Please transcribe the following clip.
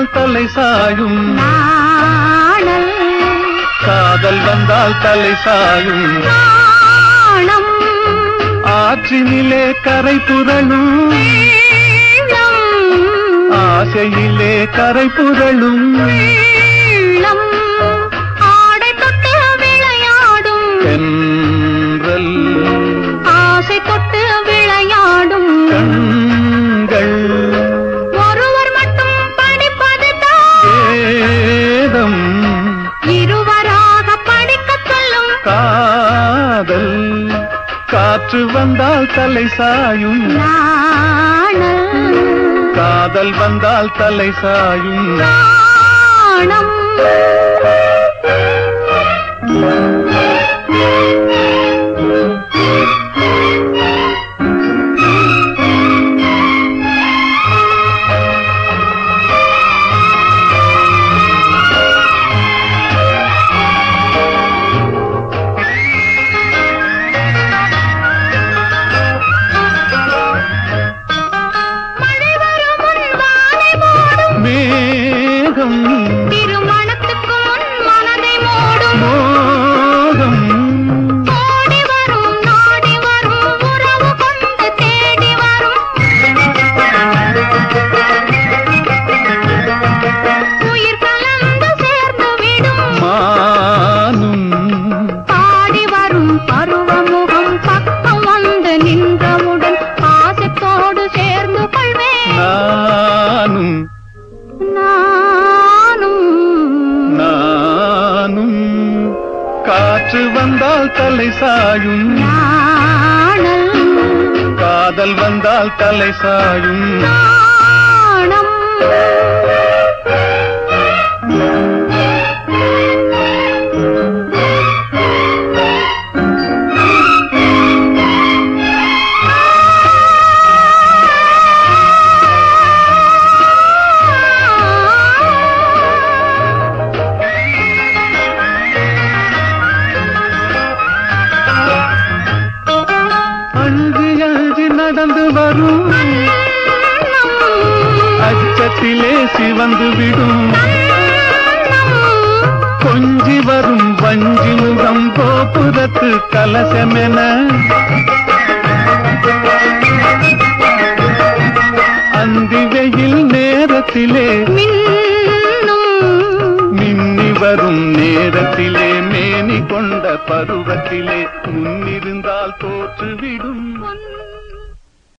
வந்தால் தலை சாயும் நாணல் காதல் வந்தால் தலை சாயும் நாணம் ஆற்றினிலே கரை புரளும் வெள்ளம் ஆசையிலே கரை புரளும் வெள்ளம் ஆடை தொட்டு விளையாடும் தென்றல் ஆசை தொட்டு விளையாடும் கண்கள் ஒருவர் மட்டும் படிப்பதுதான் வேதம் இருவராக படிக்கச் சொல்லும் காதல் காற்று வந்தால் தலை சாயும் நாணல் காதல் வந்தால் தலை சாயும் நாணம் மழை வரும் முன் வானை மூடும் மேகம் திருமணத்துக்கு முன் மனதை மூடும் மோகம் ஓடி வரும் நாடி வரும் உறவு கொண்டு தேடி வரும் உயிர் கலந்து சேர்ந்து விடும் மானும் பாடி வரும் பருவமுகம் பக்கம் வந்து நின்றவுடன் பாசத்தோடு சேர்ந்து கொள்வேன் நானும் நானும் நானும் காற்று வந்தால் தலை சாயும் நாணல் காதல் வந்தால் தலை சாயும் நாணம் அழுது அழுது நடந்து வரும் அச்சத்திலே சிவந்து விடும் கொஞ்சி வரும் வஞ்சி முகம் கோபுரத்து கலசமென அந்தி வெயில் நேரத்திலே மின்னும் மின்னி வரும் நேரத்திலே மேனி கொண்ட பருவத்திலே முன்னிருந்தால் தோற்றுவிடும் பொன்